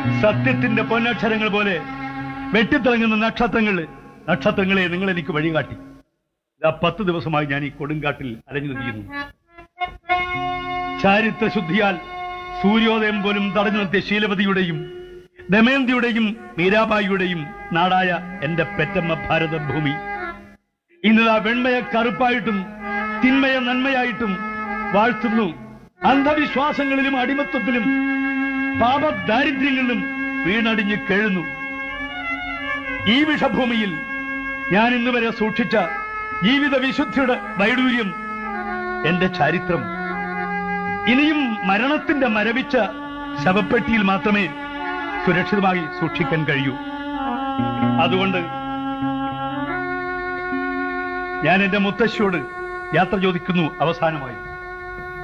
സത്യത്തിന്റെ പൊന്നക്ഷരങ്ങൾ പോലെ വെട്ടിത്തിളങ്ങുന്ന നക്ഷത്രങ്ങൾ നക്ഷത്രങ്ങളെ നിങ്ങൾ എനിക്ക് വഴികാട്ടി ഇതാ പത്ത് ദിവസമായി ഞാൻ ഈ കൊടുങ്കാട്ടിൽ അലഞ്ഞു തിരിയുന്നു ചാരിത്ര ശുദ്ധിയാൽ സൂര്യോദയം പോലും തടഞ്ഞു നിർത്തിയ ശീലവതിയുടെയും ദമയന്തിയുടെയും മീരാബായിയുടെയും നാടായ എന്റെ പെറ്റമ്മ ഭാരതഭൂമി ഇന്നതാ വെണ്മയെ കറുപ്പായിട്ടും തിന്മയെ നന്മയായിട്ടും വാഴ്ത്തുന്നു അന്ധവിശ്വാസങ്ങളിലും അടിമത്വത്തിലും പാപദാരിദ്ര്യങ്ങളിലും വീണടിഞ്ഞ് കേഴുന്നു ഈ വിഷഭൂമിയിൽ ഞാൻ ഇന്ന് വരെ സൂക്ഷിച്ച ജീവിത വിശുദ്ധിയുടെ വൈഡൂര്യം എന്റെ ചരിത്രം ഇനിയും മരണത്തിന്റെ മരവിച്ച ശവപ്പെട്ടിയിൽ മാത്രമേ സുരക്ഷിതമായി സൂക്ഷിക്കാൻ കഴിയൂ അതുകൊണ്ട് ഞാൻ എന്റെ മുത്തശ്ശിയോട് യാത്ര ചോദിക്കുന്നു അവസാനമായി